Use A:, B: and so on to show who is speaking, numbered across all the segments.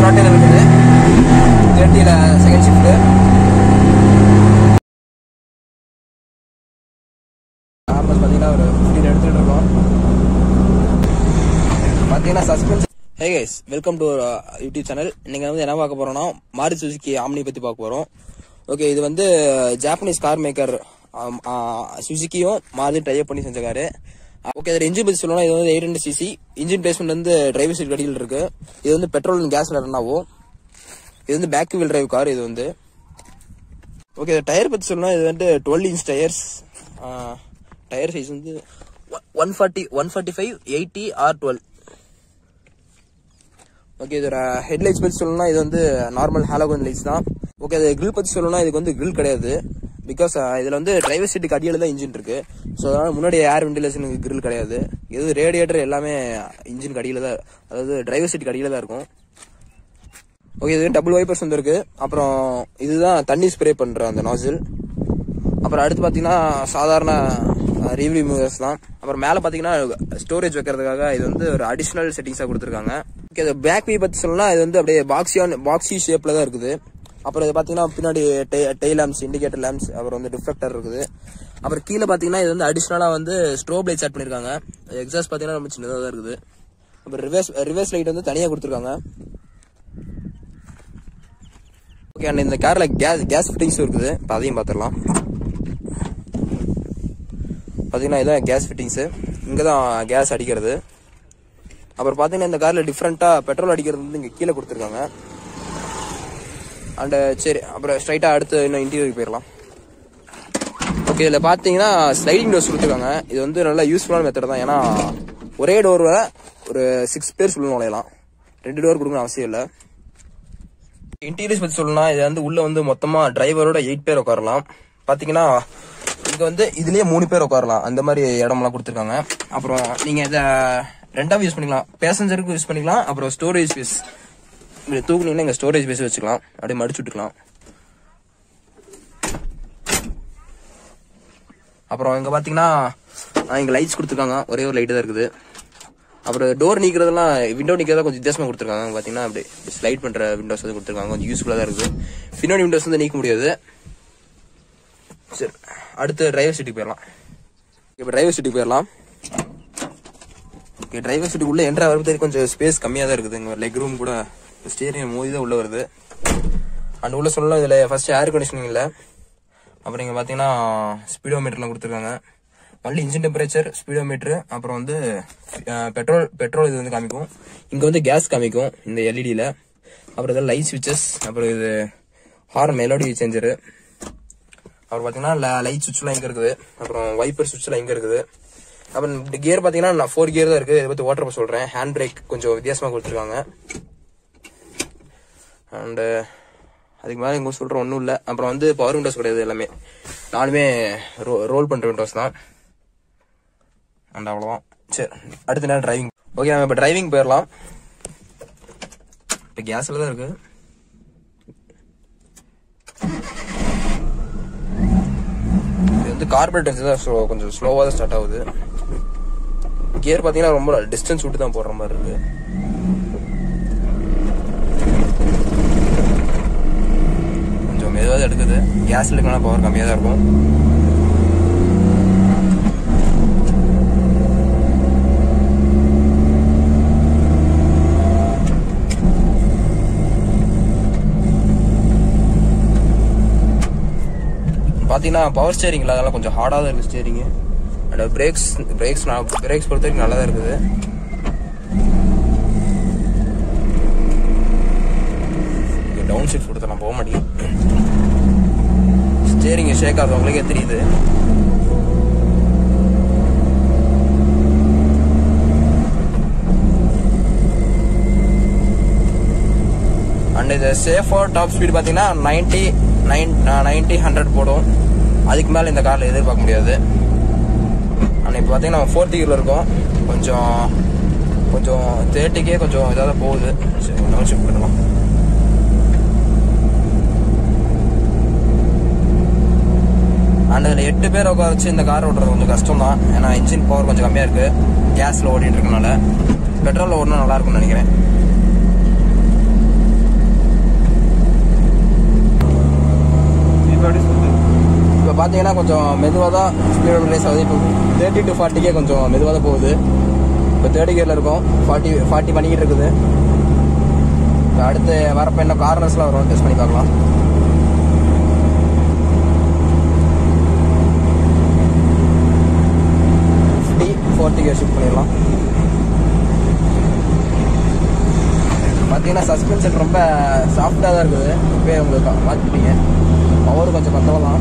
A: கராட்டையில் இருக்குது தேர்ட்டியில் second shift ஆம்பஸ் பார்த்தீங்கன்னா ஒரு ஃபிஃப்டியில் எடுத்துகிட்டு இருக்கோம் பார்த்தீங்கன்னா suspense hey guys welcome to YouTube channel இன்னைக்கு வந்து என்ன பார்க்க போறோம்னா மாருதி சுசுகி ஆம்னி பத்தி பார்க்க போறோம் ஓகே இது வந்து ஜாப்பனீஸ் கார் மேக்கர் சுசுகியும் மாருதி டைப் பண்ணி செஞ்ச காரு ஓகே இதில் இன்ஜின் பத்தி சொல்லணும் இது வந்து eight hundred CC engine placement வந்து டிரைவர் சீட் கடியில் இருக்கு இது வந்து பெட்ரோல் அண்ட் கேஸ்ல ரன் ஆகும் இது வந்து பேக் வீல் டிரைவ் கார் இது வந்து ஓகே டயர் பத்தி சொல்லணும் இது வந்து twelve inch tyres tyre size வந்து one forty one forty five eighty R twelve okay இதோட ஹெட்லைட்ஸ் பத்தி சொல்லணும்னா இது வந்து நார்மல் ஹாலோகன் லைட்ஸ் தான் ஓகே அது grill பத்தி சொல்லணும்னா இதுக்கு வந்து grill கிடையாது பிகாஸ் இதுல வந்து டிரைவர் சீட்டுக்கு அடியில் தான் இன்ஜின் இருக்கு ஸோ அதனால முன்னாடி ஏர் வென்டிலேஷனுக்கு grill கிடையாது இது ரேடியேட்டர் எல்லாமே இன்ஜினுக்கு அடியில் தான் அதாவது டிரைவர் சீட்டுக்கு அடியில் தான் இருக்கும் ஓகே இது டபுள் வைப்பர்ஸ் வந்து இருக்கு அப்புறம் இதுதான் தண்ணி ஸ்ப்ரே பண்ற அந்த நாசில் அப்புறம் அடுத்து பார்த்தீங்கன்னா சாதாரண ரிவ்யூ மூவர்ஸ் தான் அப்புறம் மேலே பார்த்தீங்கன்னா ஸ்டோரேஜ் வைக்கிறதுக்காக இது வந்து ஒரு அடிஷ்னல் செட்டிங்ஸாக கொடுத்துருக்காங்க ஓகே இது பேக் வியூ பற்றி சொல்லலாம் இது வந்து அப்படியே பாக்ஸியான் பாக்ஸி ஷேப்பில் தான் இருக்குது அப்புறம் இது பார்த்தீங்கன்னா பின்னாடி டெய் லேம்ப்ஸ் இண்டிகேட்டர் லேம்ப்ஸ் அப்புறம் வந்து டிஃப்ளெக்டர் இருக்குது அப்புறம் கீழே பார்த்தீங்கன்னா இது வந்து அடிஷ்னலாக வந்து ஸ்ட்ரோப் லைட்ஸ் ஆட் பண்ணியிருக்காங்க எக்ஸாஸ்ட் பார்த்தீங்கன்னா ரொம்ப சின்னதாக தான் இருக்குது அப்புறம் ரிவர்ஸ் ரிவர்ஸ் லைட் வந்து தனியாக கொடுத்துருக்காங்க ஓகே அண்ட் இந்த கார்ல கேஸ் கேஸ் ஃபிட்டிங்ஸும் இருக்குது இப்போ அதையும் பார்த்துடலாம் பார்த்தீங்கன்னா இதான் கேஸ் ஃபிட்டிங்ஸு இங்கே தான் கேஸ் அடிக்கிறது அப்புறம் பார்த்தீங்கன்னா இந்த காரில் டிஃப்ரெண்ட்டாக பெட்ரோல் அடிக்கிறது வந்து இங்கே கீழே கொடுத்துருக்காங்க அண்டு சரி அப்புறம் ஸ்ட்ரைட்டாக அடுத்து இன்னும் இன்டீரியருக்கு போயிடலாம் ஓகே இதில் பார்த்தீங்கன்னா ஸ்லைடிங் டோர்ஸ் கொடுத்துருக்காங்க இது வந்து நல்லா யூஸ்ஃபுல்லான மெத்தட் தான் ஏன்னா ஒரே டோரில் ஒரு சிக்ஸ் பேர் உள்ள நுழையலாம் ரெண்டு டோர் கொடுக்கணும் அவசியம் இல்லை இன்டீரியர்ஸ் பத்தி சொல்லணும்னா இது வந்து உள்ள வந்து மொத்தமா டிரைவரோட எயிட் பேர் உட்காரலாம் பாத்தீங்கன்னா இங்க வந்து இதுலயே மூணு பேர் உட்காரலாம் அந்த மாதிரி இடமெல்லாம் கொடுத்துருக்காங்க அப்புறம் நீங்க இத ரெண்டாவது யூஸ் பண்ணிக்கலாம் பேசஞ்சருக்கு யூஸ் பண்ணிக்கலாம் அப்புறம் ஸ்டோரேஜ் ஸ்பேஸ் இப்படி தூக்குனீங்கன்னா இங்க ஸ்டோரேஜ் ஸ்பேஸ் வச்சுக்கலாம் அப்படியே மடிச்சு விட்டுக்கலாம் அப்புறம் இங்க பாத்தீங்கன்னா ஆஹ், இங்க லைட்ஸ் கொடுத்துருக்காங்க ஒரே ஒரு லைட் தான் இருக்குது அப்புறம் டோர் நீக்கிறதெல்லாம் விண்டோ நீக்கிறதா கொஞ்சம் வித்தியாசமா கொடுத்துருக்காங்க பாத்தீங்கன்னா அப்படி ஸ்லைட் பண்ற விண்டோஸ் வந்து கொடுத்துருக்காங்க கொஞ்சம் யூஸ்ஃபுல்லா தான் இருக்குது பின்னாடி விண்டோஸ் வந்து நீக்க முடியாது சரி அடுத்து டிரைவர் சீட்டுக்கு போயிடலாம் இப்போ டிரைவர் சீட்டுக்கு போயிடலாம் ஓகே டிரைவர் சீட்டுக்கு உள்ள என்ட்ரா வரும்போது கொஞ்சம் ஸ்பேஸ் கம்மியாக தான் இருக்குது இங்கே லெக் ரூம் கூட ஸ்டேரிங் மோதி தான் உள்ள வருது அண்ட் உள்ள சொல்லலாம் இதில் ஃபர்ஸ்ட் ஏர் கண்டிஷனிங் இல்லை அப்புறம் இங்கே பார்த்தீங்கன்னா ஸ்பீடோமீட்டர்லாம் கொடுத்துருக்காங்க ஒன்லி இன்ஜின் டெம்பரேச்சர் ஸ்பீடோமீட்டர் அப்புறம் வந்து பெட்ரோல் பெட்ரோல் இது வந்து காமிக்கும் இங்கே வந்து கேஸ் காமிக்கும் இந்த எல்இடியில் அப்புறம் இதில் லைட் ஸ்விட்சஸ் அப்புறம் இது ஹார்ன் மெலோடி சேஞ்சரு அப்புறம் பார்த்தீங்கன்னா லைட் சுவிட்ச்லாம் இங்கே இருக்குது அப்புறம் வைப்பர் சுவிட்ச்லாம் இங்கே இருக்குது அப்புறம் கியர் பார்த்தீங்கன்னா ஃபோர் கியர் தான் இருக்குது இதை பற்றி ஓட்டர் சொல்கிறேன் ஹேண்ட் பிரேக் கொஞ்சம் வித்தியாசமாக கொடுத்துருக்காங்க அண்டு அதுக்கு மேலே இங்கே சொல்கிற ஒன்றும் இல்லை அப்புறம் வந்து பவர் விண்டோஸ் கிடையாது எல்லாமே நாலுமே ரோ ரோல் பண்ணுற விண்டோஸ் தான் அண்ட் அவ்வளோதான் சரி அடுத்த நேரம் டிரைவிங் ஓகே நம்ம இப்போ டிரைவிங் போயிடலாம் இப்போ கேஸில் தான் இருக்குது இது வந்து கார்பரேட்டர் தான் slow- கொஞ்சம் ஸ்லோவாக தான் ஸ்டார்ட் ஆகுது கியர் பார்த்தீங்கன்னா ரொம்ப டிஸ்டன்ஸ் விட்டு தான் போடுற மாதிரி இருக்கு கொஞ்சம் மெதுவாக தான் எடுக்குது கேஸில் இருக்கனா பவர் கம்மியாக தான் இருக்கும் பார்த்தீங்கன்னா பவர் ஸ்டேரிங்ல அதெல்லாம் கொஞ்சம் ஹார்டாக தான் இருக்குது ஸ்டேரிங்கு அண்ட் பிரேக்ஸ் பிரேக்ஸ் நான் பிரேக்ஸ் பொறுத்த வரைக்கும் நல்லா தான் இருக்குது டவுன் ஷிஃப்ட் கொடுத்த நான் போக மாட்டேன் ஸ்டேரிங் ஷேக் ஆகுது உங்களுக்கே தெரியுது அண்ட் இது சேஃபாக டாப் ஸ்பீடு பார்த்தீங்கன்னா நைன்டி நைன் நைன்டி ஹண்ட்ரட் போடும் அதுக்கு மேலே இந்த காரில் எதிர்பார்க்க முடியாது ஆனால் இப்போ பார்த்தீங்கன்னா நம்ம ஃபோர்த் இயரில் இருக்கோம் கொஞ்சம் கொஞ்சம் தேர்ட்டிக்கே கொஞ்சம் இதாக தான் போகுது சரி டவுன் ஷிஃப்ட் பண்ணலாம் அண்ட் இதில் எட்டு பேர் உட்கார வச்சு இந்த கார் ஓட்டுறது கொஞ்சம் கஷ்டம் தான் ஏன்னா இன்ஜின் பவர் கொஞ்சம் கம்மியாக இருக்குது கேஸில் ஓடிட்டு இருக்கனால பெட்ரோலில் ஓடணும் நல்லா இருக்கும்னு நினைக்கிறேன் பார்த்தீங்கன்னா கொஞ்சம் மெதுவாக தான் ஸ்பீடோட ரேஸ் ஆகுது இப்போ தேர்ட்டி டு ஃபார்ட்டிக்கே கொஞ்சம் மெதுவாக தான் போகுது இப்போ தேர்ட் கியரில் இருக்கும் ஃபார்ட்டி ஃபார்ட்டி பண்ணிக்கிட்டு இருக்குது இப்போ அடுத்து வரப்போ என்ன கார்னர்ஸ்லாம் வரும் டெஸ்ட் பண்ணி பார்க்கலாம் ஃபிஃப்டி ஃபோர்ட்டி கியர் ஷிஃப்ட் பண்ணிடலாம் பார்த்தீங்கன்னா சஸ்பென்ஷன் ரொம்ப சாஃப்டாக தான் இருக்குது இப்போ உங்களுக்கு பார்த்துட்டீங்க பவர் கொஞ்சம் பத்தவலாம்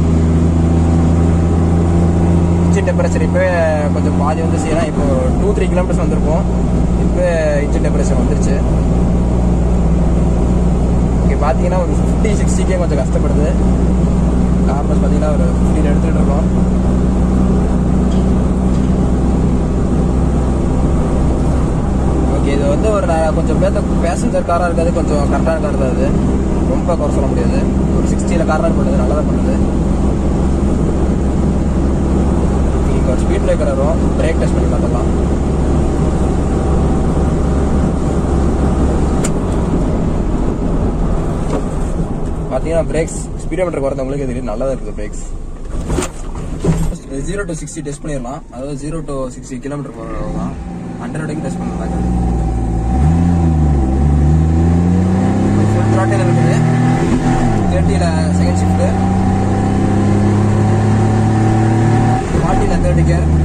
A: இன்ஜின் டெம்பரேச்சர் இப்போ கொஞ்சம் பாதி வந்து செய்யலாம் இப்போ டூ த்ரீ கிலோமீட்டர்ஸ் வந்திருக்கும் இப்போ இன்ஜின் டெம்பரேச்சர் வந்துருச்சு இங்கே பார்த்தீங்கன்னா ஒரு ஃபிஃப்டி சிக்ஸ்டிக்கே கொஞ்சம் கஷ்டப்படுது கார்பஸ் பார்த்தீங்கன்னா ஒரு ஃபிஃப்டியில் எடுத்துகிட்டு இருக்கோம் ஓகே இது வந்து ஒரு நான் கொஞ்சம் பேர்த்த பேசஞ்சர் காராக இருக்காது கொஞ்சம் கரெக்டான கார் தான் இது ரொம்ப குறை சொல்ல முடியாது ஒரு சிக்ஸ்டியில் கார்னர் பண்ணுது நல்லா தான் பண்ணுது இங்கே ஒரு ஸ்பீட் பிரேக்கர் வரும் பிரேக் டெஸ்ட் பண்ணி பார்த்துக்கலாம் பார்த்தீங்கன்னா பிரேக்ஸ் ஸ்பீடோமீட்டர் குறைந்தவங்களுக்கு தெரியும் நல்லா தான் இருக்குது brakes zero to sixty test பண்ணிடலாம் அதாவது ஜீரோ டு சிக்ஸ்டி கிலோமீட்டர் போகிறது தான் ஹண்ட்ரட் வரைக்கும் டெஸ்ட் பண்ணலாம் ஃபுல் த்ராட்டில் இருக்குது தேர்ட்டியில் செகண்ட் ஷிஃப்ட்டு ஃபார்ட்டியில் தேர்ட்டி கேர்